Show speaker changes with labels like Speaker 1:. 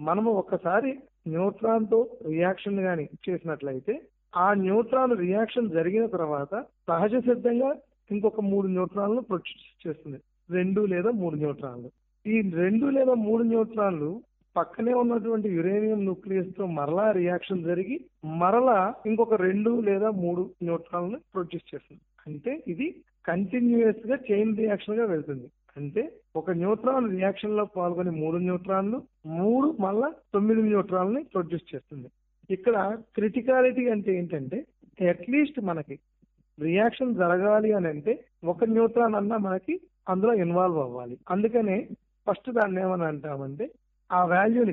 Speaker 1: మనము ఒక్కసారి న్యూట్రాన్ తో రియాక్షన్ గాని చేసినట్లయితే ఆ న్యూట్రాన్ రియాక్షన్ జరిగిన తర్వాత సహజ సిద్ధంగా ఇంకొక మూడు న్యూట్రాన్లు ప్రొడ్యూస్ చేస్తుంది రెండు లేదా మూడు న్యూట్రాన్లు ఈ రెండు లేదా మూడు న్యూట్రాన్లు పక్కనే ఉన్నటువంటి యురేనియం న్యూక్లియస్ తో మరలా రియాక్షన్ జరిగి మరలా ఇంకొక రెండు లేదా మూడు న్యూట్రాన్లు ప్రొడ్యూస్ చేస్తుంది అంటే ఇది కంటిన్యూస్ గా చైన్ రియాక్షన్ గా వెళ్తుంది అంటే ఒక న్యూట్రాన్ రియాక్షన్ లో పాల్గొని మూడు న్యూట్రాన్లు మూడు మళ్ళా తొమ్మిది న్యూట్రాన్ ని ప్రొడ్యూస్ చేస్తుంది ఇక్కడ క్రిటికాలిటీ అంటే ఏంటంటే అట్లీస్ట్ మనకి రియాక్షన్ జరగాలి అని అంటే ఒక న్యూట్రాన్ అన్నా మనకి అందులో ఇన్వాల్వ్ అవ్వాలి అందుకనే ఫస్ట్ దాన్ని ఏమని అంటామంటే ఆ వాల్యూని